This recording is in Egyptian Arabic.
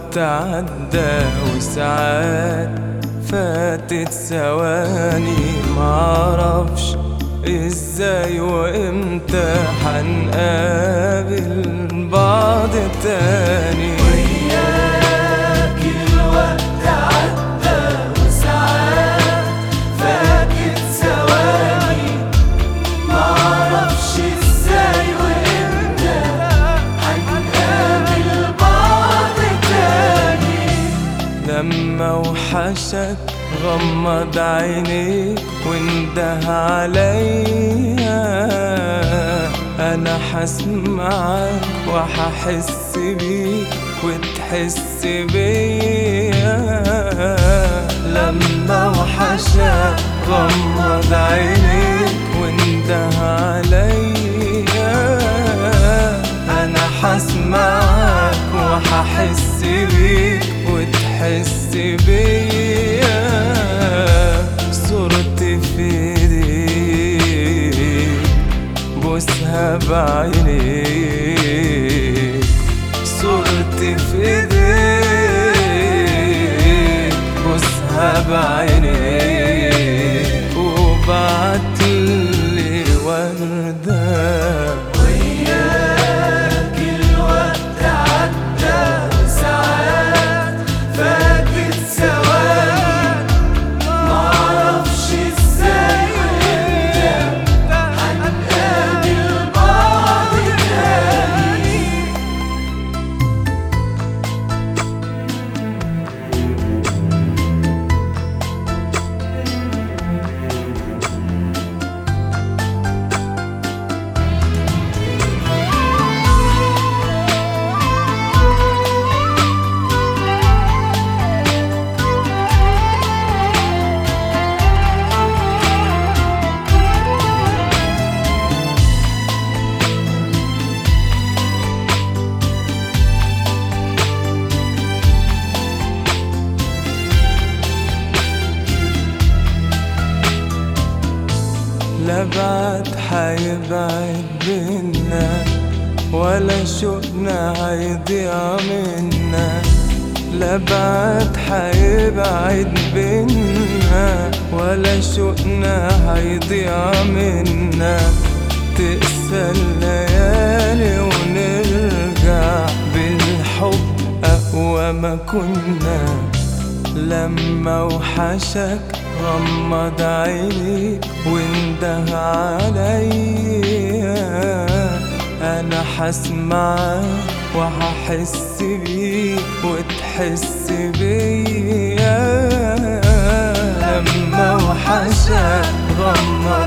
الوقت عدى وساعات فاتت ثواني معرفش ازاي وامتى حنقابل بعض تاني وياك الوقت عدى وساعات فاتت ثواني معرفش ازاي وامتى هنقابل بعض تاني لما وحشك غمض عينيك وانده عليا انا حسمعك وححس بيك وتحس بيا لما وحشك غمض عينيك وانده عليا انا حسمعك وححس بيك وتحس بيا صورتي في ايديك بوسها بعينيك صورتي في ايديك بوسها بعينيك وبعتلي وردة وياك الوقت عدى وساعات فاتت ثواني معرفش ازاي وامتى هنقابل بعض تاني لا بعد حيبعد بينا ولا شوقنا هيضيع منا لا بعد حيبعد بينا ولا شوقنا هيضيع منا تقسى الليالي ونرجع بالحب أقوى ما كنا لما وحشك غمض عينيك وانده عليا انا حسمعك وهحس بيك وتحس بيا لما وحشك غمض